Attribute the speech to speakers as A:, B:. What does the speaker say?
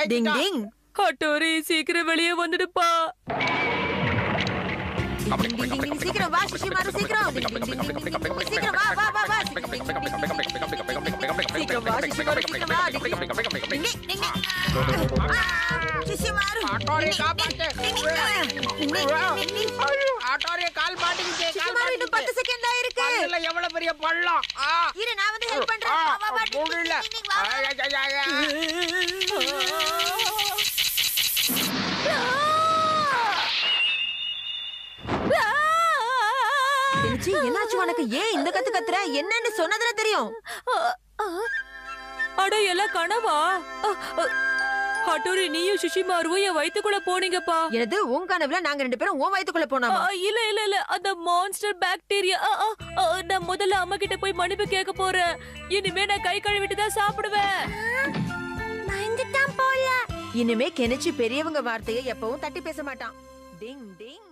A: டிங்
B: ஜெயிச்சிட்டோம்
A: டிங்
C: ஹட்டோரி சீக்கிரம் வெளியே வந்துடுப்பா
A: டிங் டிங் டிங் டிங் சீக்கிரம் வா சிஷிமாரு சீக்கிரம் டிங் டிங் டிங் டிங் டிங் டிங் சீக்கிரம் வா வா வா வா டிங் டிங் டிங் டிங் டிங் சீக்கிரம் வா சிஷிமாரு சீக்கிரம் வா டிங் டிங் டிங் டிங் டிங் டிங் சிஷிமாரு
B: ஆட்டோரை காப்பாத்து ஆட்டோரை கால் மாட்டிக்கிச்சு கால்
A: சிஷிமாரு இன்னும் பத்து செகண்ட் தான் இருக்கு
B: பல்லுல எவ்வளவு பெரிய பள்ளம் ஆ
A: இரு நான் வந்து ஹெல்ப்
B: ஆ,
A: பண்றேன் வா வா வா டிங்
B: முடியல
A: டிங் டிங் வா
B: ஐயா, ஐயா, ஐயா.
A: கெனிச்சி என்னாச்சு உனக்கு ஏன் இந்த கத்து கத்துற என்னன்னு சொன்னதுல தெரியும்
C: அட எல்லாம் கனவா அ, அ. ஹட்டோரி நீயும் சுஷிமாருவும் என் வயித்துக்குள்ள போனீங்கப்பா
A: எனது உன் கனவுல நாங்க ரெண்டு பேரும் உன் வயித்துக்குள்ள
C: அ,
A: போனோமா
C: இல்ல இல்ல இல்ல அந்த மான்ஸ்டர் பாக்டீரியா அ, அ, அ, நான் முதல்ல அம்மா கிட்ட போய் மன்னிப்பு கேட்க போறேன் இனிமே நான் கை கழுவிட்டு தான் சாப்பிடுவேன்
A: இனிமே கெனிச்சு பெரியவங்க வார்த்தையை எப்பவும் தட்டி பேச மாட்டான் டிங் டிங்